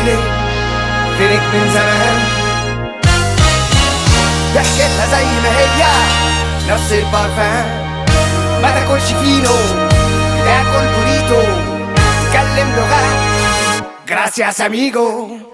ليه فينك من زمان ضحكتها زي ما هي نفس البارفان ما تاكلش فينو تاكل بوريتو تكلم لغات Gracias amigo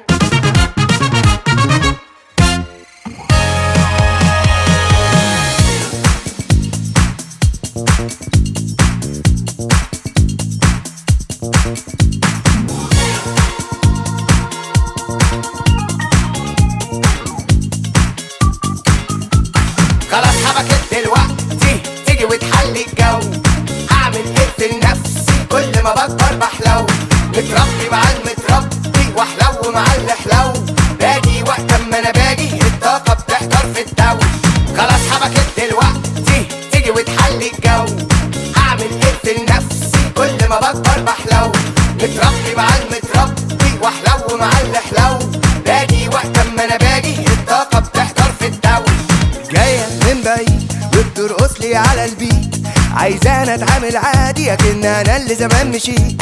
خلاص حبكت دلوقتي تيجي وتحلي الجو اعمل ايه في نفسي كل ما بكبر بحلو متربي مع المتربي واحلو مع اللي حلو باجي وقت اما انا باجي الطاقه بتحضر في الدو خلاص حبكت دلوقتي تيجي وتحلي الجو اعمل ايه في نفسي كل ما بكبر بحلو متربي مع المتربي واحلو مع اللي حلو باجي وقت اما انا باجي الطاقه بتحضر في الدو جاية من بعيد وبترقص لي على البيت عايزانا اتعامل عادي اكن انا اللي زمان مشيت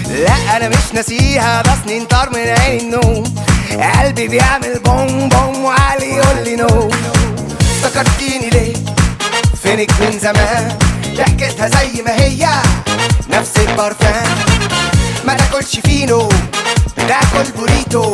لا انا مش ناسيها ده سنين طار من عين النوم قلبي بيعمل بوم بوم وعلي يقول لي نو افتكرتيني ليه فينك من زمان ضحكتها زي ما هي نفس البرفان ما تاكلش فينو تاكل بوريتو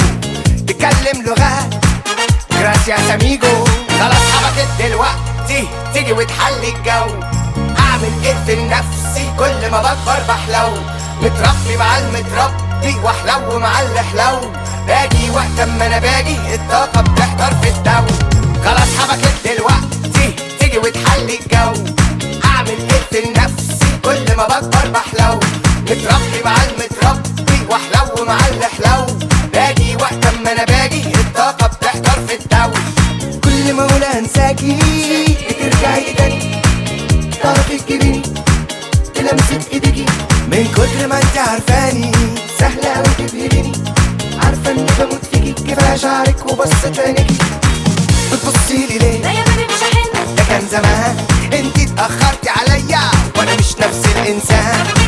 تكلم لغات جراسياس اميجو خلاص حبكت دلوقتي تيجي وتحلي الجو اعمل ايه في نفسي كل ما بكبر بحلو متربي مع المتربي واحلو مع اللي حلو باجي وقت اما انا باجي الطاقه بتحضر في الدو خلاص حبكت دلوقتي تيجي وتحلي الجو اعمل ايه في نفسي كل ما بكبر بحلو متربي مع المتربي واحلو مع اللي حلو باجي وقت اما انا باجي الطاقه بتحضر في الدو كل ما اقول انساكي بترجعي تاني طرفك جبيني لمسة ايديكي من كتر ما انت عارفاني سهلة اوي تبهريني عارفة اني بموت فيكي كفاية شعرك وبصة عينيكي بتبصي لي ليه لا يا بيبي مش هحن ده كان زمان انت اتأخرتي عليا وانا مش نفس الانسان